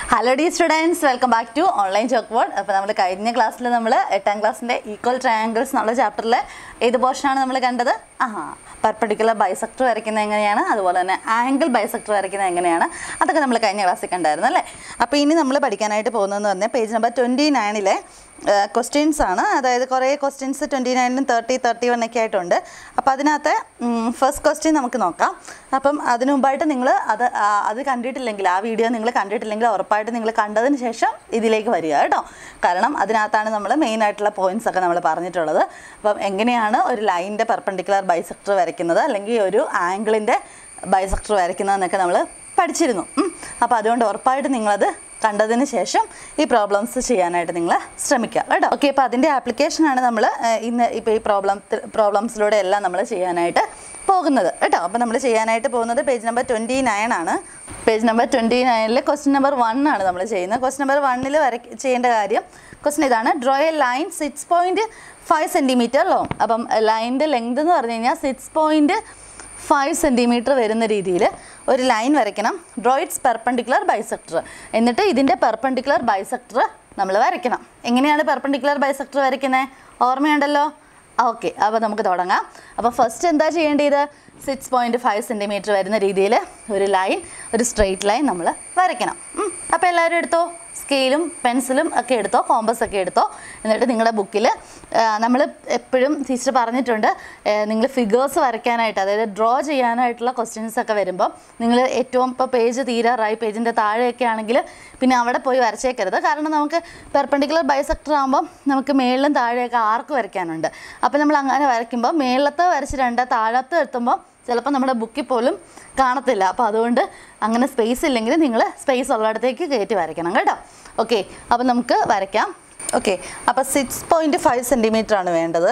Hello dear students welcome back to online chalk board അപ്പോൾ നമ്മൾ കഴിഞ്ഞ ക്ലാസ്സിൽ നമ്മൾ എട്ടാം ക്ലാസ്സിൻ്റെ ഈക്വൽ ട്രയാങ്കിൾസ് എന്നുള്ള ചാപ്റ്ററിൽ ഏത് പോർഷനാണ് നമ്മൾ കണ്ടത് ആ പെർപ്പർട്ടിക്കുലർ ബൈസെക്ടർ വരയ്ക്കുന്നത് എങ്ങനെയാണ് അതുപോലെ തന്നെ ആംഗിൾ ബൈസെക്ടർ വരയ്ക്കുന്നത് എങ്ങനെയാണ് അതൊക്കെ നമ്മൾ കഴിഞ്ഞ ക്ലാസ്സിൽ കണ്ടായിരുന്നു അല്ലേ അപ്പോൾ ഇനി നമ്മൾ പഠിക്കാനായിട്ട് പോകുന്നതെന്ന് പറഞ്ഞാൽ പേജ് നമ്പർ ട്വൻറ്റി നയനിലെ ക്വസ്റ്റ്യൻസ് ആണ് അതായത് കുറേ ക്വസ്റ്റ്യൻസ് ട്വൻറ്റി നയനിലും തേർട്ടി തേർട്ടി വൺ ഒക്കെ ആയിട്ടുണ്ട് അപ്പോൾ അതിനകത്ത് ഫസ്റ്റ് ക്വസ്റ്റ്യൻ നമുക്ക് നോക്കാം അപ്പം അതിനു മുമ്പായിട്ട് നിങ്ങൾ അത് ആ, അത് കണ്ടിട്ടില്ലെങ്കിൽ ആ വീഡിയോ നിങ്ങൾ കണ്ടിട്ടില്ലെങ്കിൽ ഉറപ്പായിട്ട് നിങ്ങൾ കണ്ടതിന് ശേഷം ഇതിലേക്ക് വരിക കേട്ടോ കാരണം അതിനകത്താണ് നമ്മൾ മെയിൻ ആയിട്ടുള്ള പോയിന്റ്സ് ഒക്കെ നമ്മൾ പറഞ്ഞിട്ടുള്ളത് അപ്പം എങ്ങനെയാണ് ഒരു ലൈനിൻ്റെ പെർപ്പൻഡിക്കുലർ ബൈസെക്ടർ വരയ്ക്കുന്നത് അല്ലെങ്കിൽ ഒരു ആംഗിളിൻ്റെ ബൈസെക്ടർ വരയ്ക്കുന്നതെന്നൊക്കെ നമ്മൾ പഠിച്ചിരുന്നു അപ്പോൾ അതുകൊണ്ട് ഉറപ്പായിട്ട് നിങ്ങളത് കണ്ടതിന് ശേഷം ഈ പ്രോബ്ലംസ് ചെയ്യാനായിട്ട് നിങ്ങൾ ശ്രമിക്കുക കേട്ടോ ഓക്കെ അപ്പോൾ അതിൻ്റെ ആപ്ലിക്കേഷനാണ് നമ്മൾ ഇന്ന് ഇപ്പോൾ ഈ പ്രോബ്ലം പ്രോബ്ലംസിലൂടെ എല്ലാം നമ്മൾ ചെയ്യാനായിട്ട് പോകുന്നത് കേട്ടോ അപ്പോൾ നമ്മൾ ചെയ്യാനായിട്ട് പോകുന്നത് പേജ് നമ്പർ ട്വൻറ്റി നയൻ ആണ് പേജ് നമ്പർ ട്വൻറ്റി നയനിൽ ക്വസ്റ്റ്യൻ നമ്പർ വൺ ആണ് നമ്മൾ ചെയ്യുന്നത് ക്വസ്റ്റ്യൻ നമ്പർ വണ്ണിൽ വര ചെയ്യേണ്ട കാര്യം ക്വസ്റ്റ്യൻ ഇതാണ് draw a line six point five centimetre long അപ്പം ലൈനിൻ്റെ ലെങ്ത് എന്ന് പറഞ്ഞു കഴിഞ്ഞാൽ സിക്സ് പോയിൻറ്റ് ഫൈവ് സെൻറ്റിമീറ്റർ വരുന്ന രീതിയിൽ ഒരു ലൈൻ വരയ്ക്കണം ഡ്രോ ഇറ്റ്സ് പെർപ്പൻഡിക്കുലർ ബൈസെക്ടർ എന്നിട്ട് ഇതിൻ്റെ പെർപ്പൻഡിക്കുലർ ബൈസെക്ടർ നമ്മൾ വരയ്ക്കണം എങ്ങനെയാണ് പെർപ്പൻഡിക്കുലർ ബൈസെക്ടർ വരയ്ക്കുന്നത് ഓർമ്മയുണ്ടല്ലോ ഓക്കെ അപ്പോൾ നമുക്ക് തുടങ്ങാം അപ്പോൾ ഫസ്റ്റ് എന്താ ചെയ്യേണ്ടത് സിക്സ് പോയിൻറ്റ് ഫൈവ് സെൻറ്റിമീറ്റർ വരുന്ന രീതിയിൽ ഒരു ലൈൻ ഒരു സ്ട്രെയിറ്റ് ലൈൻ നമ്മൾ വരയ്ക്കണം അപ്പോൾ എല്ലാവരും എടുത്തോ സ്കെയിലും പെൻസിലും ഒക്കെ എടുത്തോ കോമ്പസ് ഒക്കെ എടുത്തോ എന്നിട്ട് നിങ്ങളുടെ ബുക്കിൽ നമ്മൾ എപ്പോഴും ടീച്ചർ പറഞ്ഞിട്ടുണ്ട് നിങ്ങൾ ഫിഗേഴ്സ് വരയ്ക്കാനായിട്ട് അതായത് ഡ്രോ ചെയ്യാനായിട്ടുള്ള ക്വസ്റ്റ്യൻസ് ഒക്കെ വരുമ്പോൾ നിങ്ങൾ ഏറ്റവും ഇപ്പോൾ പേജ് തീരാറായി പേജിൻ്റെ താഴെയൊക്കെ ആണെങ്കിൽ പിന്നെ അവിടെ പോയി വരച്ചേക്കരുത് കാരണം നമുക്ക് പെർപ്പൻഡിക്കുലർ ബൈസെക്ടർ ആകുമ്പോൾ നമുക്ക് മേളിലും താഴെയൊക്കെ ആർക്ക് വരയ്ക്കാനുണ്ട് അപ്പോൾ നമ്മൾ അങ്ങനെ വരയ്ക്കുമ്പോൾ മേളത്തെ വരച്ചിട്ടുണ്ട് താഴത്ത് എത്തുമ്പോൾ ചിലപ്പോൾ നമ്മുടെ ബുക്കിൽ പോലും കാണത്തില്ല അപ്പോൾ അതുകൊണ്ട് അങ്ങനെ സ്പേസ് ഇല്ലെങ്കിൽ നിങ്ങൾ സ്പേസ് ഉള്ളിടത്തേക്ക് കയറ്റി വരയ്ക്കണം കേട്ടോ ഓക്കെ അപ്പോൾ നമുക്ക് വരയ്ക്കാം ഓക്കെ അപ്പോൾ സിക്സ് പോയിൻറ്റ് ഫൈവ് സെൻറ്റിമീറ്റർ ആണ് വേണ്ടത്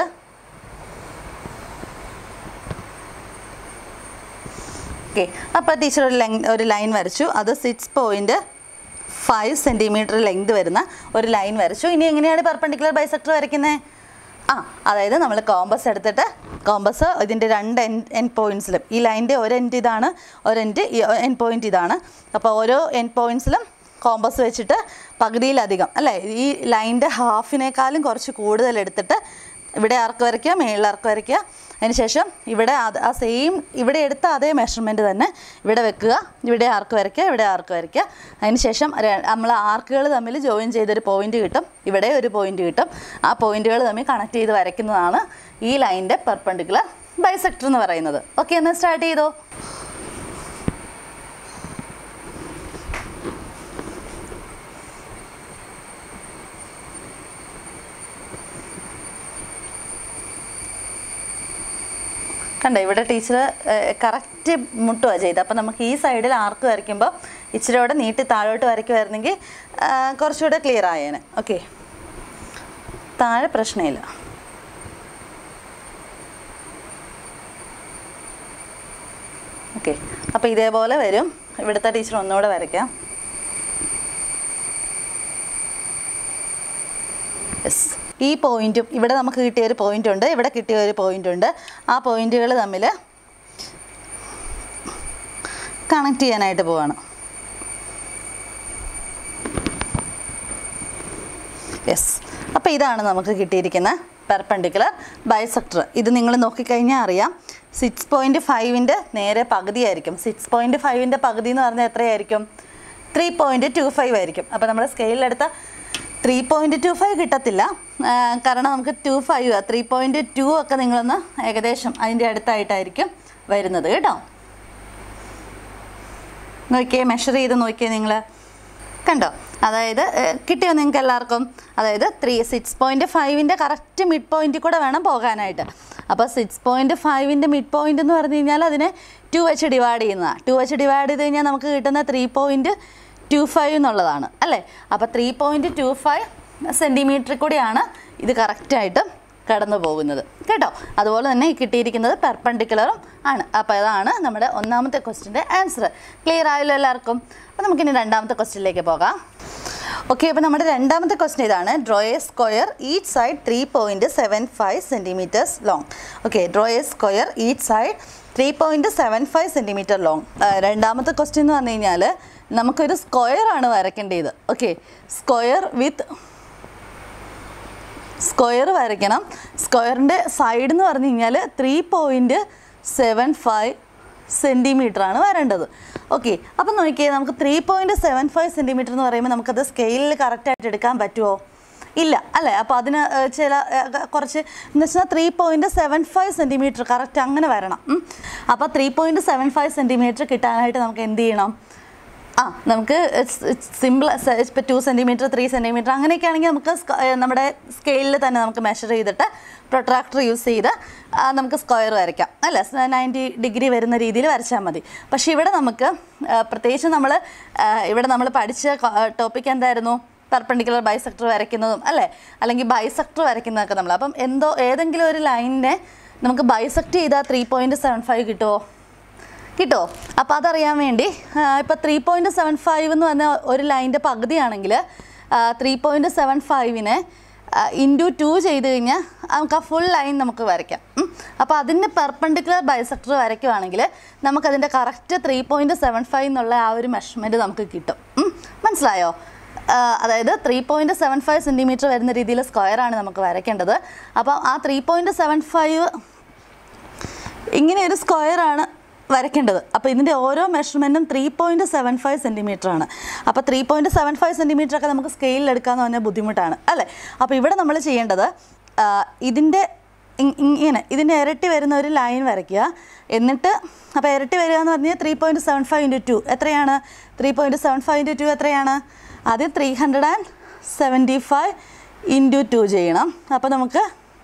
ഓക്കെ അപ്പോൾ ടീച്ചർ ഒരു ലെങ് ഒരു ലൈൻ വരച്ചു അത് six point five centimetre length വരുന്ന ഒരു ലൈൻ വരച്ചു ഇനി എങ്ങനെയാണ് പെർപ്പൻഡിക്കുലർ ബൈസെക്ടർ വരയ്ക്കുന്നത് ആ അതായത് നമ്മൾ കോമ്പസ് എടുത്തിട്ട് കോമ്പസ് ഇതിൻ്റെ രണ്ട് എൻ എൻ പോയിൻറ്റ്സിലും ഈ ലൈൻ്റെ ഒരു എൻഡ് ഇതാണ് ഒരു എൻഡ് എൻ പോയിൻ്റ് ഇതാണ് അപ്പോൾ ഓരോ എൻ പോയിൻറ്റ്സിലും കോമ്പസ് വെച്ചിട്ട് പകുതിയിലധികം അല്ലേ ഈ ലൈൻ്റെ ഹാഫിനേക്കാളും കുറച്ച് കൂടുതൽ എടുത്തിട്ട് ഇവിടെ ആർക്ക് വരയ്ക്കുക മേളിൽ ആർക്ക് വരയ്ക്കുക അതിനുശേഷം ഇവിടെ അത് ആ സെയിം ഇവിടെ എടുത്ത അതേ മെഷർമെൻറ്റ് തന്നെ ഇവിടെ വെക്കുക ഇവിടെ ആർക്ക് വരയ്ക്കുക ഇവിടെ ആർക്ക് വരയ്ക്കുക അതിനുശേഷം നമ്മൾ ആർക്കുകൾ തമ്മിൽ ജോയിൻ ചെയ്തൊരു പോയിന്റ് കിട്ടും ഇവിടെ ഒരു പോയിന്റ് കിട്ടും ആ പോയിന്റുകൾ തമ്മിൽ കണക്ട് ചെയ്ത് വരയ്ക്കുന്നതാണ് ഈ ലൈനിൻ്റെ പെർപ്പൻഡിക്കുലർ ബൈസെക്ടർ എന്ന് പറയുന്നത് ഓക്കെ എന്നാൽ സ്റ്റാർട്ട് ചെയ്തോ കണ്ടോ ഇവിടെ ടീച്ചർ കറക്റ്റ് മുട്ടുക ചെയ്ത് അപ്പോൾ നമുക്ക് ഈ സൈഡിൽ ആർക്ക് വരയ്ക്കുമ്പോൾ ഇച്ചിരിയോടെ നീട്ടി താഴോട്ട് വരയ്ക്കുമായിരുന്നെങ്കിൽ കുറച്ചുകൂടെ ക്ലിയർ ആയേനെ ഓക്കെ താഴെ പ്രശ്നമില്ല ഓക്കെ അപ്പോൾ ഇതേപോലെ വരും ഇവിടുത്തെ ടീച്ചർ ഒന്നുകൂടെ വരയ്ക്കാം യെസ് ഈ പോയിന്റും ഇവിടെ നമുക്ക് കിട്ടിയ ഒരു പോയിന്റ് ഉണ്ട് ഇവിടെ കിട്ടിയ ഒരു പോയിന്റ് ഉണ്ട് ആ പോയിന്റുകൾ തമ്മിൽ കണക്ട് ചെയ്യാനായിട്ട് പോവാണ് യെസ് അപ്പോൾ ഇതാണ് നമുക്ക് കിട്ടിയിരിക്കുന്ന പെർപ്പൻഡിക്കുലർ ബൈസെക്ടർ ഇത് നിങ്ങൾ നോക്കിക്കഴിഞ്ഞാൽ അറിയാം സിക്സ് പോയിൻറ്റ് ഫൈവിൻ്റെ നേരെ പകുതിയായിരിക്കും സിക്സ് പോയിൻറ്റ് ഫൈവിൻ്റെ പകുതി എന്ന് പറഞ്ഞാൽ എത്രയായിരിക്കും ത്രീ പോയിൻറ്റ് ടു ഫൈവ് ആയിരിക്കും അപ്പോൾ നമ്മൾ സ്കെയിലെടുത്ത ത്രീ പോയിൻറ്റ് ടു ഫൈവ് കിട്ടത്തില്ല ആ, കാരണം നമുക്ക് two five three point two ഒക്കെ നിങ്ങളൊന്ന് ഏകദേശം അതിൻ്റെ അടുത്തായിട്ടായിരിക്കും വരുന്നത് കേട്ടോ നോക്കിയേ മെഷർ ചെയ്ത് നോക്കിയേ നിങ്ങൾ കണ്ടോ അതായത് ഏഹ്, കിട്ടിയോ നിങ്ങൾക്ക് എല്ലാവർക്കും അതായത് ത്രീ സിക്സ് പോയിൻറ്റ് ഫൈവിൻ്റെ കറക്റ്റ് മിഡ് പോയിൻറ്റിൽ കൂടെ വേണം പോകാനായിട്ട് അപ്പോൾ സിക്സ് പോയിൻറ്റ് ഫൈവിൻ്റെ മിഡ് പോയിൻ്റ് എന്ന് പറഞ്ഞു കഴിഞ്ഞാൽ അതിനെ ടു വെച്ച് ഡിവൈഡ് ചെയ്യുന്നതാണ് ടു വെച്ച് ഡിവൈഡ് ചെയ്ത് കഴിഞ്ഞാൽ നമുക്ക് കിട്ടുന്ന ത്രീ പോയിൻറ്റ് ടു ഫൈവ് എന്നുള്ളതാണ് അല്ലേ അപ്പോൾ ത്രീ പോയിൻറ്റ് ടു ഫൈവ് സെൻറ്റിമീറ്ററിൽ കൂടിയാണ് ഇത് കറക്റ്റായിട്ട് കടന്നു പോകുന്നത് കേട്ടോ അതുപോലെ തന്നെ ഈ കിട്ടിയിരിക്കുന്നത് പെർപ്പൻഡിക്കുലറും ആണ് അപ്പോൾ അതാണ് നമ്മുടെ ഒന്നാമത്തെ ക്വസ്റ്റിൻ്റെ ആൻസർ ക്ലിയർ ആയല്ലോ എല്ലാവർക്കും അപ്പോൾ നമുക്കിനി രണ്ടാമത്തെ ക്വസ്റ്റിനിലേക്ക് പോകാം ഓക്കെ അപ്പോൾ നമ്മുടെ രണ്ടാമത്തെ ക്വസ്റ്റ്യൻ ഇതാണ് draw a square each side three point seven five centimetres long okay draw a square each side three point seven five centimetre long രണ്ടാമത്തെ ക്വസ്റ്റ്യൻ എന്ന് പറഞ്ഞു കഴിഞ്ഞാൽ നമുക്കൊരു സ്ക്വയർ ആണ് വരയ്ക്കേണ്ടത് ഓക്കെ സ്ക്വയർ വിത്ത് സ്ക്വയർ വരയ്ക്കണം സ്ക്വയറിൻ്റെ സൈഡ് എന്ന് പറഞ്ഞു കഴിഞ്ഞാൽ three point seven five centimetre ആണ് വരേണ്ടത് ഓക്കെ അപ്പം നോക്കിയേ നമുക്ക് three point seven five centimetre എന്ന് പറയുമ്പോൾ നമുക്കത് സ്കെയിലിൽ കറക്റ്റായിട്ട് എടുക്കാൻ പറ്റുമോ ഇല്ല അല്ലേ അപ്പോൾ അതിന് ഏഹ്, ചില ഏഹ്, കുറച്ച് എന്ന് വെച്ചാൽ three point seven five centimetre correct അങ്ങനെ വരണം ഉം. അപ്പോൾ three point seven five centimetre കിട്ടാനായിട്ട് നമുക്ക് എന്ത് ചെയ്യണം ആ നമുക്ക് സിമ്പിൾ ഇപ്പോൾ ടു സെൻറ്റിമീറ്റർ ത്രീ സെൻറ്റിമീറ്റർ അങ്ങനെയൊക്കെ ആണെങ്കിൽ നമുക്ക് സ്ക- ഏ, നമ്മുടെ സ്കെയിലിൽ തന്നെ നമുക്ക് മെഷർ ചെയ്തിട്ട് പ്രൊട്രാക്ടർ യൂസ് ചെയ്ത് ആ, നമുക്ക് സ്ക്വയർ വരയ്ക്കാം അല്ലേ നയൻറ്റി ഡിഗ്രി വരുന്ന രീതിയിൽ വരച്ചാൽ മതി പക്ഷേ ഇവിടെ നമുക്ക് ആ, പ്രത്യേകിച്ച് നമ്മൾ ഇവിടെ നമ്മൾ പഠിച്ച ടോപ്പിക് എന്തായിരുന്നു പെർപെൻഡിക്കുലർ ബൈസെക്ടർ വരയ്ക്കുന്നതും അല്ലേ അല്ലെങ്കിൽ ബൈസെക്ടർ വരയ്ക്കുന്നതൊക്കെ നമ്മൾ അപ്പം എന്തോ ഏതെങ്കിലും ഒരു ലൈനിനെ നമുക്ക് ബൈസെക്ട് ചെയ്താൽ ത്രീ പോയിൻറ്റ് സെവൻ ഫൈവ് കിട്ടുമോ കിട്ടോ അപ്പോൾ അതറിയാൻ വേണ്ടി ഇപ്പോൾ ത്രീ പോയിൻറ്റ് സെവൻ ഫൈവ് എന്ന് പറഞ്ഞ ഒരു ലൈൻ്റെ പകുതിയാണെങ്കിൽ ത്രീ പോയിൻറ്റ് സെവൻ ഫൈവിനെ ഇൻറ്റു ടു ചെയ്ത് കഴിഞ്ഞാൽ നമുക്ക് ആ ഫുൾ ലൈൻ നമുക്ക് വരയ്ക്കാം അപ്പോൾ അതിൻ്റെ പെർപെൻഡിക്കുലർ ബൈസെക്ടർ വരയ്ക്കുവാണെങ്കിൽ നമുക്കതിൻ്റെ correct three point seven five എന്നുള്ള ആ ഒരു മെഷർമെൻറ്റ് നമുക്ക് കിട്ടും ഉം. മനസ്സിലായോ ആ, അതായത് three point seven five centimetre വരുന്ന രീതിയിൽ സ്ക്വയറാണ് നമുക്ക് വരയ്ക്കേണ്ടത് അപ്പോൾ ആ ത്രീ പോയിൻറ്റ് സെവൻ ഫൈവ് ഇങ്ങനെ ഒരു സ്ക്വയർ ആണ് വരയ്ക്കേണ്ടത് അപ്പോൾ ഇതിൻ്റെ ഓരോ മെഷർമെൻറ്റും three point seven five centimetre ആണ് അപ്പോൾ three point seven five centimetre ഒക്കെ നമുക്ക് സ്കെയിലിൽ എടുക്കാമെന്ന് പറഞ്ഞാൽ ബുദ്ധിമുട്ടാണ് അല്ലേ അപ്പോൾ ഇവിടെ നമ്മൾ ചെയ്യേണ്ടത് ആ, ഇതിൻ്റെ ഇ- ഇങ്ങനെ ഇതിൻ്റെ ഇരട്ടി വരുന്ന ഒരു ലൈൻ വരയ്ക്കുക എന്നിട്ട് അപ്പോൾ ഇരട്ടി വരിക എന്ന് പറഞ്ഞാൽ three point seven five into two എത്രയാണ് three point seven five into two എത്രയാണ് ആദ്യം three hundred and seventy five into two ചെയ്യണം അപ്പോൾ നമുക്ക്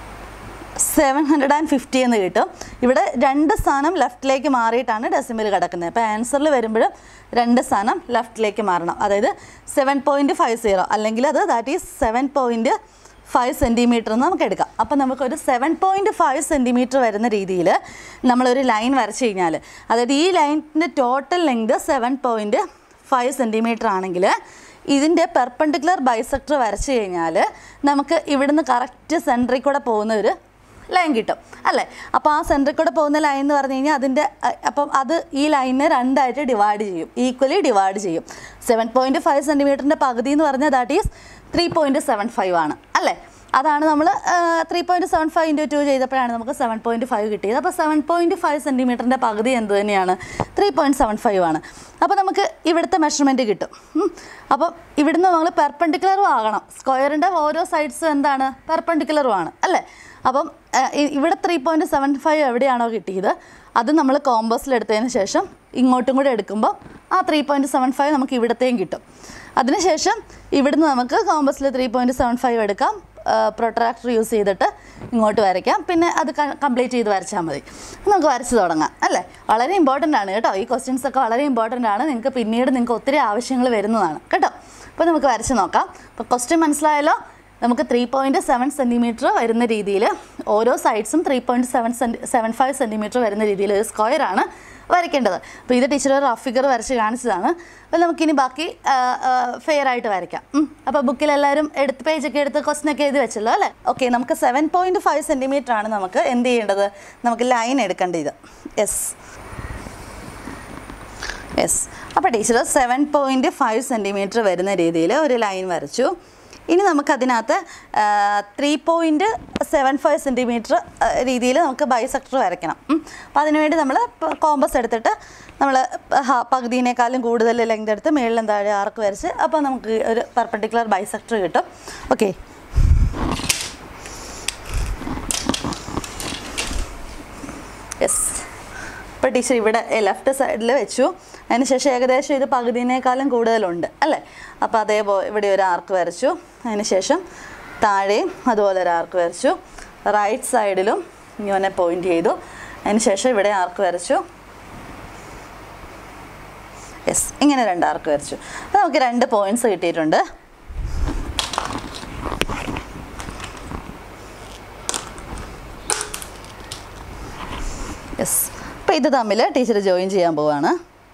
സെവൻ ഹൺഡ്രഡ് ആൻഡ് ഫിഫ്റ്റി എന്ന് കിട്ടും ഇവിടെ രണ്ട് സ്ഥാനം ലെഫ്റ്റിലേക്ക് മാറിയിട്ടാണ് ഡെസിമൽ കിടക്കുന്നത് അപ്പോൾ ആൻസറിൽ വരുമ്പോഴും രണ്ട് സ്ഥാനം ലെഫ്റ്റിലേക്ക് മാറണം അതായത് സെവൻ പോയിൻറ്റ് ഫൈവ് സീറോ അല്ലെങ്കിൽ അത് that is seven point five centimetre എന്ന് നമുക്ക് എടുക്കാം അപ്പോൾ നമുക്കൊരു സെവൻ പോയിൻറ്റ് ഫൈവ് സെൻറ്റിമീറ്റർ വരുന്ന രീതിയിൽ നമ്മളൊരു ലൈൻ വരച്ച് കഴിഞ്ഞാൽ അതായത് ഈ ലൈനിൻ്റെ total length seven point five centimetre ആണെങ്കിൽ ഇതിൻ്റെ പെർപ്പണ്ടിക്കുലർ ബൈസെക്ടർ വരച്ച് കഴിഞ്ഞാൽ നമുക്ക് ഇവിടുന്ന് കറക്റ്റ് സെൻറ്ററിൽ കൂടെ പോകുന്ന ഒരു ലൈൻ കിട്ടും അല്ലേ അപ്പോൾ ആ സെൻറ്ററിൽ കൂടെ പോകുന്ന ലൈൻ എന്ന് പറഞ്ഞു കഴിഞ്ഞാൽ അതിൻ്റെ അഹ്, അപ്പം അത് ഈ ലൈനിനെ രണ്ടായിട്ട് ഡിവൈഡ് ചെയ്യും ഈക്വലി ഡിവൈഡ് ചെയ്യും സെവൻ പോയിൻറ്റ് ഫൈവ് സെൻറ്റിമീറ്ററിൻ്റെ പകുതി എന്ന് പറഞ്ഞാൽ that is three point seven five ആണ് അല്ലേ അതാണ് നമ്മൾ three point seven five into two ചെയ്തപ്പോഴാണ് നമുക്ക് സെവൻ പോയിൻറ്റ് ഫൈവ് കിട്ടിയത് അപ്പോൾ സെവൻ പോയിൻറ്റ് ഫൈവ് സെൻറ്റിമീറ്ററിൻ്റെ പകുതി എന്ത് തന്നെയാണ് ത്രീ പോയിൻറ്റ് സെവൻ ഫൈവ് ആണ് അപ്പോൾ നമുക്ക് ഇവിടുത്തെ മെഷർമെൻറ്റ് കിട്ടും ഉം. അപ്പം ഇവിടുന്ന് നമ്മൾ പെർപ്പണ്ടിക്കുലറും ആകണം സ്ക്വയറിൻ്റെ ഓരോ സൈഡ്സും എന്താണ് പെർപ്പണ്ടിക്കുലറും ആണ് അല്ലേ അപ്പം ആ, ഇ- ഇവിടെ ത്രീ പോയിൻറ്റ് സെവൻ ഫൈവ് എവിടെയാണോ കിട്ടിയത് അത് നമ്മൾ കോമ്പസിലെടുത്തതിന് ശേഷം ഇങ്ങോട്ടും കൂടെ എടുക്കുമ്പോൾ ആ ത്രീ പോയിൻറ്റ് സെവൻ ഫൈവ് നമുക്ക് ഇവിടത്തെയും കിട്ടും അതിനുശേഷം ഇവിടുന്ന് നമുക്ക് കോമ്പസിൽ ത്രീ പോയിൻറ്റ് സെവൻ ഫൈവ് എടുക്കാം പ്രൊട്രാക്ടർ യൂസ് ചെയ്തിട്ട് ഇങ്ങോട്ട് വരയ്ക്കാം പിന്നെ അത് കംപ്ലീറ്റ് ചെയ്ത് വരച്ചാൽ മതി നമുക്ക് വരച്ച് തുടങ്ങാം അല്ലേ വളരെ ഇമ്പോർട്ടൻ്റ് ആണ് കേട്ടോ ഈ ക്വസ്റ്റ്യൻസ് ഒക്കെ വളരെ ഇമ്പോർട്ടൻ്റ് ആണ് നിങ്ങൾക്ക് പിന്നീട് നിങ്ങൾക്ക് ഒത്തിരി ആവശ്യങ്ങൾ വരുന്നതാണ് കേട്ടോ അപ്പോൾ നമുക്ക് വരച്ച് നോക്കാം അപ്പോൾ ക്വസ്റ്റ്യൻ മനസ്സിലായല്ലോ നമുക്ക് ത്രീ പോയിൻറ്റ് സെവൻ സെൻറ്റിമീറ്റർ വരുന്ന രീതിയിൽ ഓരോ സൈഡ്സും ത്രീ പോയിൻറ്റ് സെവൻ സെൻറ്റി സെവൻ ഫൈവ് സെൻറ്റിമീറ്റർ വരുന്ന രീതിയിൽ ഒരു സ്ക്വയറാണ് വരയ്ക്കേണ്ടത് അപ്പോൾ ഇത് ടീച്ചർ റഫ് ഫിഗർ വരച്ച് കാണിച്ചതാണ് അപ്പോൾ നമുക്കിനി ബാക്കി ഫെയർ ആയിട്ട് വരയ്ക്കാം ഉം. അപ്പോൾ ബുക്കിൽ എല്ലാവരും എടുത്ത് പേജൊക്കെ എടുത്ത് ക്വസ്റ്റൻ ഒക്കെ എഴുതി വെച്ചല്ലോ അല്ലേ ഓക്കെ നമുക്ക് സെവൻ പോയിൻറ്റ് ഫൈവ് സെൻറ്റിമീറ്റർ ആണ് നമുക്ക് എന്ത് ചെയ്യേണ്ടത് നമുക്ക് ലൈൻ എടുക്കേണ്ടത് യെസ് യെസ് അപ്പോൾ teacher seven point five centimetre വരുന്ന രീതിയിൽ ഒരു ലൈൻ വരച്ചു ഇനി നമുക്കതിനകത്ത് three point seven five centimetre രീതിയിൽ നമുക്ക് ബൈസെക്ടർ വരയ്ക്കണം ഉം. അപ്പോൾ അതിനുവേണ്ടി നമ്മൾ കോമ്പസ് എടുത്തിട്ട് നമ്മൾ പകുതിനേക്കാളും കൂടുതൽ ലെങ്ത് എടുത്ത് മേളിലും താഴെ ആർക്ക് വരച്ച് അപ്പോൾ നമുക്ക് ഒരു പെർപ്പണ്ടിക്കുലർ ബൈസെക്ടർ കിട്ടും ഓക്കെ യെസ് ഇപ്പോൾ ടീച്ചർ ഇവിടെ ലെഫ്റ്റ് സൈഡിൽ വെച്ചു അതിനുശേഷം ഏകദേശം ഇത് പകുതിനേക്കാളും കൂടുതലുണ്ട് അല്ലേ അപ്പോൾ അതേപോലെ ഇവിടെ ഒരു ആർക്ക് വരച്ചു അതിനുശേഷം താഴെയും അതുപോലെ ഒരു ആർക്ക് വരച്ചു റൈറ്റ് സൈഡിലും ഇങ്ങനെ പോയിന്റ് ചെയ്തു അതിനുശേഷം ഇവിടെ ആർക്ക് വരച്ചു യെസ് ഇങ്ങനെ രണ്ട് ആർക്ക് വരച്ചു അപ്പോൾ നമുക്ക് രണ്ട് പോയിന്റ്സ് കിട്ടിയിട്ടുണ്ട് യെസ് അപ്പോൾ ഇത് തമ്മിൽ ടീച്ചർ ജോയിൻ ചെയ്യാൻ പോവാണ്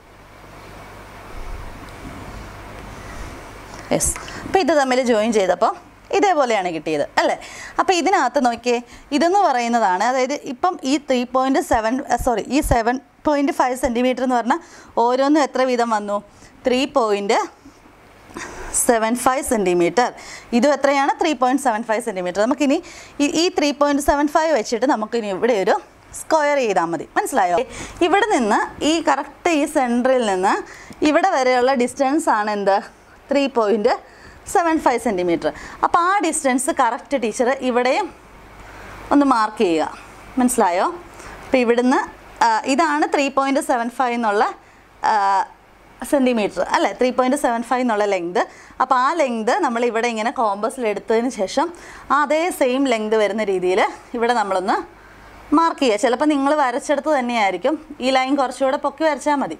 യെസ് അപ്പോൾ ഇത് തമ്മിൽ ജോയിൻ ചെയ്തപ്പോൾ ഇതേപോലെയാണ് കിട്ടിയത് അല്ലേ അപ്പോൾ ഇതിനകത്ത് നോക്കിയേ ഇതെന്ന് പറയുന്നതാണ് അതായത് ഇപ്പം ഈ ത്രീ പോയിൻറ്റ് സെവൻ സോറി ഈ സെവൻ പോയിൻറ്റ് ഫൈവ് സെൻറ്റിമീറ്റർ എന്ന് പറഞ്ഞാൽ ഓരോന്നും എത്ര വീതം വന്നു three point seven five centimetre ഇതും എത്രയാണ് three point seven five centimetre നമുക്കിനി ഈ- ഈ ത്രീ പോയിൻറ്റ് സെവൻ ഫൈവ് വെച്ചിട്ട് നമുക്കിനി ഇവിടെ ഒരു സ്ക്വയർ ചെയ്താൽ മതി മനസ്സിലായോ ഇവിടെ നിന്ന് ഈ കറക്റ്റ് ഈ സെൻറ്ററിൽ നിന്ന് ഇവിടെ വരെയുള്ള ഡിസ്റ്റൻസ് ആണ് എന്ത് three point seven five centimetre അപ്പോൾ ആ ഡിസ്റ്റൻസ് കറക്റ്റ് ടീച്ചർ ഇവിടെയും ഒന്ന് മാർക്ക് ചെയ്യുക മനസ്സിലായോ അപ്പോൾ ഇവിടുന്ന് ആ, ഇതാണ് ത്രീ പോയിൻറ്റ് സെവൻ ഫൈവ് എന്നുള്ള സെൻറ്റിമീറ്റർ അല്ലേ ത്രീ പോയിൻറ്റ് സെവൻ ഫൈവ് എന്നുള്ള ലെങ്ത് അപ്പോൾ ആ ലെങ്ത് നമ്മൾ ഇവിടെ ഇങ്ങനെ കോമ്പസിൽ എടുത്തതിന് ശേഷം ആ അതേ സെയിം ലെങ്ത് വരുന്ന രീതിയിൽ ഇവിടെ നമ്മളൊന്ന് മാർക്ക് ചെയ്യുക ചിലപ്പോൾ നിങ്ങൾ വരച്ചെടുത്ത് തന്നെയായിരിക്കും ഈ ലൈൻ കുറച്ചുകൂടെ പൊക്കി വരച്ചാൽ മതി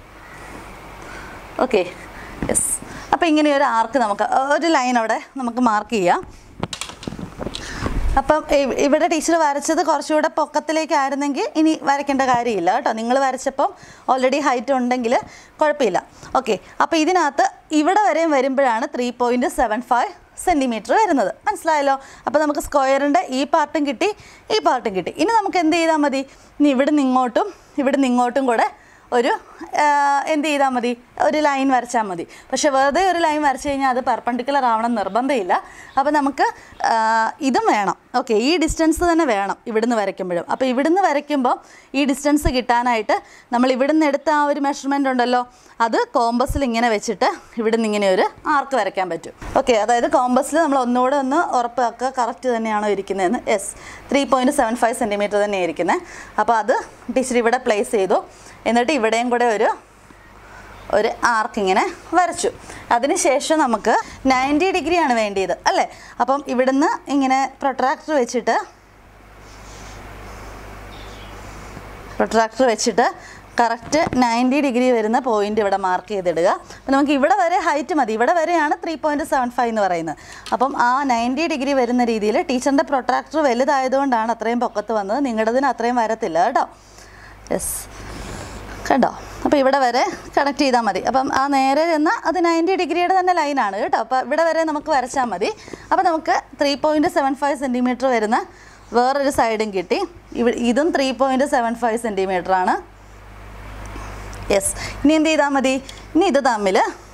ഓക്കെ യെസ് അപ്പോൾ ഇങ്ങനെ ഒരു ആർക്ക് നമുക്ക് ഒരു ലൈൻ അവിടെ നമുക്ക് മാർക്ക് ചെയ്യാം അപ്പം ഇ- ഇവിടെ ടീച്ചർ വരച്ചത് കുറച്ചുകൂടെ പൊക്കത്തിലേക്കായിരുന്നെങ്കിൽ ഇനി വരയ്ക്കേണ്ട കാര്യമില്ല കേട്ടോ നിങ്ങൾ വരച്ചപ്പം ഓൾറെഡി ഹൈറ്റ് ഉണ്ടെങ്കിൽ കുഴപ്പമില്ല ഓക്കെ അപ്പോൾ ഇതിനകത്ത് ഇവിടെ വരെയും വരുമ്പോഴാണ് three point seven five centimetre വരുന്നത് മനസ്സിലായല്ലോ അപ്പോൾ നമുക്ക് സ്ക്വയറിൻ്റെ ഈ പാർട്ടും കിട്ടി ഈ പാർട്ടും കിട്ടി ഇനി നമുക്ക് എന്ത് ചെയ്താൽ മതി ഇനി ഇവിടെ നിന്ന് ഇങ്ങോട്ടും ഇവിടെ നിന്ന് ഇങ്ങോട്ടും കൂടെ ഒരു ആ, എന്ത് ചെയ്താൽ മതി ഒരു ലൈൻ വരച്ചാൽ മതി പക്ഷെ വെറുതെ ഒരു ലൈൻ വരച്ച് കഴിഞ്ഞാൽ അത് പെർപ്പണ്ടിക്കുലർ ആവണം നിർബന്ധമില്ല അപ്പോൾ നമുക്ക് ആ, ഇതും വേണം ഓക്കെ ഈ ഡിസ്റ്റൻസ് തന്നെ വേണം ഇവിടുന്ന് വരയ്ക്കുമ്പോഴും അപ്പോൾ ഇവിടുന്ന് വരയ്ക്കുമ്പോൾ ഈ ഡിസ്റ്റൻസ് കിട്ടാനായിട്ട് നമ്മൾ ഇവിടുന്ന് എടുത്ത ആ ഒരു മെഷർമെൻ്റ് ഉണ്ടല്ലോ അത് കോമ്പസിൽ ഇങ്ങനെ വെച്ചിട്ട് ഇവിടുന്ന് ഇങ്ങനെ ഒരു ആർക്ക് വരയ്ക്കാൻ പറ്റും ഓക്കെ അതായത് കോമ്പസിൽ നമ്മൾ ഒന്നുകൂടെ ഒന്ന് ഉറപ്പാക്കുക കറക്റ്റ് തന്നെയാണോ ഇരിക്കുന്നതെന്ന് yes three point seven five centimetre തന്നെയാണ് ഇരിക്കുന്നത് അപ്പോൾ അത് ടീച്ചർ ഇവിടെ പ്ലേസ് ചെയ്തു എന്നിട്ട് ഇവിടെയും കൂടെ ഒരു ഒരു ആർക്ക് ഇങ്ങനെ വരച്ചു അതിനുശേഷം നമുക്ക് നയൻറ്റി ഡിഗ്രിയാണ് വേണ്ടിയത് അല്ലേ അപ്പം ഇവിടുന്ന് ഇങ്ങനെ പ്രൊട്രാക്ടർ വെച്ചിട്ട് പ്രൊട്രാക്ടർ വെച്ചിട്ട് കറക്റ്റ് നയൻറ്റി ഡിഗ്രി വരുന്ന പോയിന്റ് ഇവിടെ മാർക്ക് ചെയ്തിടുക അപ്പം നമുക്ക് ഇവിടെ വരെ ഹൈറ്റ് മതി ഇവിടെ വരെയാണ് ത്രീ പോയിൻറ്റ് സെവൻ ഫൈവ് എന്ന് പറയുന്നത് അപ്പം ആ നയൻറ്റി ഡിഗ്രി വരുന്ന രീതിയിൽ ടീച്ചറിൻ്റെ പ്രൊട്രാക്ടർ വലുതായതുകൊണ്ടാണ് അത്രയും പൊക്കത്ത് വന്നത് നിങ്ങളുടേതിന് അത്രയും വരത്തില്ല കേട്ടോ യെസ് കണ്ടോ അപ്പോൾ ഇവിടെ വരെ കണക്ട് ചെയ്താൽ മതി അപ്പം ആ നേരെ ചെന്നാൽ അത് നയൻറ്റി ഡിഗ്രിയുടെ തന്നെ ലൈനാണ് കേട്ടോ അപ്പോൾ ഇവിടെ വരെ നമുക്ക് വരച്ചാൽ മതി അപ്പോൾ നമുക്ക് three point seven five centimetre വരുന്ന വേറൊരു സൈഡും കിട്ടി ഇവ ഇതും three point seven five centimetre ആണ് യെസ് ഇനി എന്ത് ചെയ്താൽ മതി ഇനി ഇത് തമ്മിൽ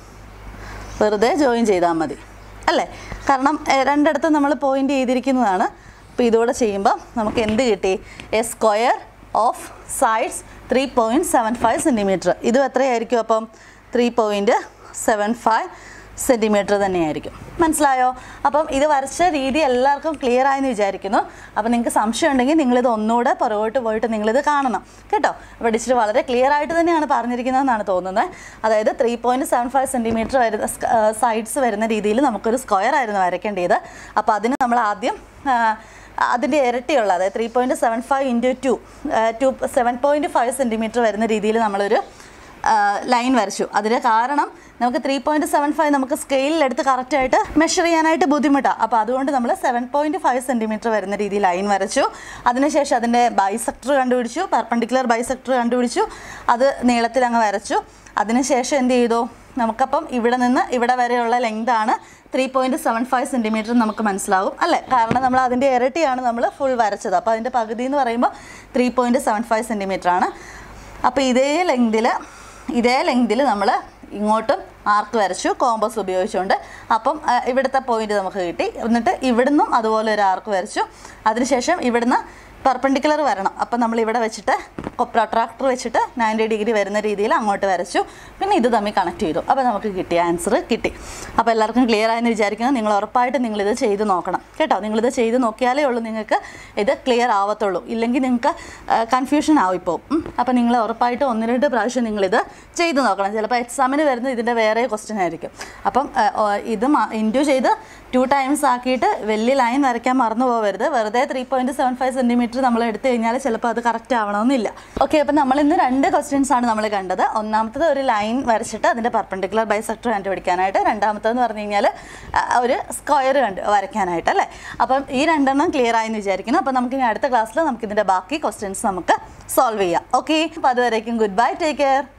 വെറുതെ ജോയിൻ ചെയ്താൽ മതി അല്ലേ കാരണം എ, രണ്ടിടത്തും നമ്മൾ പോയിന്റ് ചെയ്തിരിക്കുന്നതാണ് അപ്പോൾ ഇതുകൂടെ ചെയ്യുമ്പോൾ നമുക്ക് എന്ത് കിട്ടി a square of sides three point seven five centimetre ഇതും എത്രയായിരിക്കും അപ്പം three point seven five centimetre തന്നെയായിരിക്കും മനസ്സിലായോ അപ്പം ഇത് വരച്ച രീതി എല്ലാവർക്കും ക്ലിയർ ആയെന്ന് വിചാരിക്കുന്നു അപ്പോൾ നിങ്ങൾക്ക് സംശയം ഉണ്ടെങ്കിൽ നിങ്ങളിത് ഒന്നുകൂടെ പുറകോട്ട് പോയിട്ട് നിങ്ങളിത് കാണണം കേട്ടോ അപ്പോൾ ടീച്ചർ വളരെ ക്ലിയർ ആയിട്ട് തന്നെയാണ് പറഞ്ഞിരിക്കുന്നതെന്നാണ് തോന്നുന്നത് അതായത് three point seven five centimetre വരുന്ന സൈഡ്സ് വരുന്ന രീതിയിൽ നമുക്കൊരു സ്ക്വയർ ആയിരുന്നു വരയ്ക്കേണ്ടത് അപ്പോൾ അതിന് നമ്മൾ ആദ്യം ആ, അതിൻ്റെ ഇരട്ടിയുള്ള അതായത് three point seven five into two two seven point five centimetre വരുന്ന രീതിയിൽ നമ്മളൊരു ലൈൻ വരച്ചു അതിന് കാരണം നമുക്ക് ത്രീ പോയിൻറ്റ് സെവൻ ഫൈവ് നമുക്ക് സ്കെയിലിൽ എടുത്ത് കറക്റ്റായിട്ട് മെഷർ ചെയ്യാനായിട്ട് ബുദ്ധിമുട്ടാണ് അപ്പോൾ അതുകൊണ്ട് നമ്മൾ സെവൻ പോയിൻറ്റ് ഫൈവ് സെൻറ്റിമീറ്റർ വരുന്ന രീതിയിൽ ലൈൻ വരച്ചു അതിനുശേഷം അതിൻ്റെ ബൈസെക്ടർ കണ്ടുപിടിച്ചു പെർപ്പണ്ടിക്കുലർ ബൈസെക്ടർ കണ്ടുപിടിച്ചു അത് നീളത്തിൽ അങ്ങ് വരച്ചു അതിനുശേഷം എന്ത് ചെയ്തു നമുക്കപ്പം ഇവിടെ നിന്ന് ഇവിടെ വരെയുള്ള ലെങ്ത് ആണ് three point seven five centimetre നമുക്ക് മനസ്സിലാവും അല്ലേ കാരണം നമ്മൾ അതിൻ്റെ ഇരട്ടിയാണ് നമ്മൾ ഫുൾ വരച്ചത് അപ്പോൾ അതിൻ്റെ പകുതി എന്ന് പറയുമ്പോൾ three point seven five centimetre ആണ് അപ്പോൾ ഇതേ ലെങ്തിൽ ഇതേ ലെങ്തിൽ നമ്മൾ ഇങ്ങോട്ടും ആർക്ക് വരച്ചു കോമ്പസ് ഉപയോഗിച്ചുകൊണ്ട് അപ്പം ആ, ഇവിടുത്തെ പോയിന്റ് നമുക്ക് കിട്ടി എന്നിട്ട് ഇവിടുന്നും അതുപോലെ ഒരു ആർക്ക് വരച്ചു അതിനുശേഷം ഇവിടുന്ന് പെർപ്പണ്ടിക്കുലർ വരണം അപ്പം നമ്മൾ ഇവിടെ വെച്ചിട്ട് പ്രൊട്രാക്ടർ വെച്ചിട്ട് നയൻറ്റി ഡിഗ്രി വരുന്ന രീതിയിൽ അങ്ങോട്ട് വരച്ചു പിന്നെ ഇത് തമ്മിൽ കണക്ട് ചെയ്തു അപ്പോൾ നമുക്ക് കിട്ടിയ ആൻസർ കിട്ടി അപ്പോൾ എല്ലാവർക്കും ക്ലിയർ ആയെന്ന് വിചാരിക്കുന്നു നിങ്ങൾ ഉറപ്പായിട്ട് നിങ്ങളിത് ചെയ്ത് നോക്കണം കേട്ടോ നിങ്ങളിത് ചെയ്ത് നോക്കിയാലേ ഉള്ളൂ നിങ്ങൾക്ക് ഇത് ക്ലിയർ ആവത്തുള്ളൂ ഇല്ലെങ്കിൽ നിങ്ങൾക്ക് കൺഫ്യൂഷൻ ആവിപ്പോവും അപ്പോൾ നിങ്ങൾ ഉറപ്പായിട്ട് ഒന്ന് രണ്ട് പ്രാവശ്യം നിങ്ങളിത് ചെയ്ത് നോക്കണം ചിലപ്പോൾ എക്സാമിന് വരുന്നത് ഇതിൻ്റെ വേറെ ക്വസ്റ്റ്യൻ ആയിരിക്കും അപ്പം ആ, ഓ, ഇത് ഇൻറ്റു ചെയ്ത് ടു ടൈംസ് ആക്കിയിട്ട് വലിയ ലൈൻ വരയ്ക്കാൻ മറന്നു പോകരുത് വെറുതെ three point seven five centimetre നമ്മൾ എടുത്തു കഴിഞ്ഞാൽ ചിലപ്പോൾ അത് കറക്റ്റ് ആവണമെന്നില്ല ഓക്കെ അപ്പം നമ്മൾ ഇന്ന് രണ്ട് ക്വസ്റ്റ്യൻസ് ആണ് നമ്മൾ കണ്ടത് ഒന്നാമത്തത് ഒരു ലൈൻ വരച്ചിട്ട് അതിൻ്റെ പെർപ്പണ്ടിക്കുലർ ബൈസെക്ടർ കണ്ടുപിടിക്കാനായിട്ട് രണ്ടാമത്തതെന്ന് പറഞ്ഞു കഴിഞ്ഞാൽ ആ, ഒരു സ്ക്വയർ കണ്ട് വരയ്ക്കാനായിട്ട് അല്ലേ അപ്പം ഈ രണ്ടെണ്ണം ക്ലിയർ ആയെന്ന് വിചാരിക്കുന്നു അപ്പം നമുക്ക് ഇനി അടുത്ത ക്ലാസ്സിൽ നമുക്ക് ഇതിൻ്റെ ബാക്കി ക്വസ്റ്റ്യൻസ് നമുക്ക് സോൾവ് ചെയ്യാം ഓക്കെ അപ്പോൾ അതുവരേക്കും ഗുഡ് ബൈ ടേക്ക് കെയർ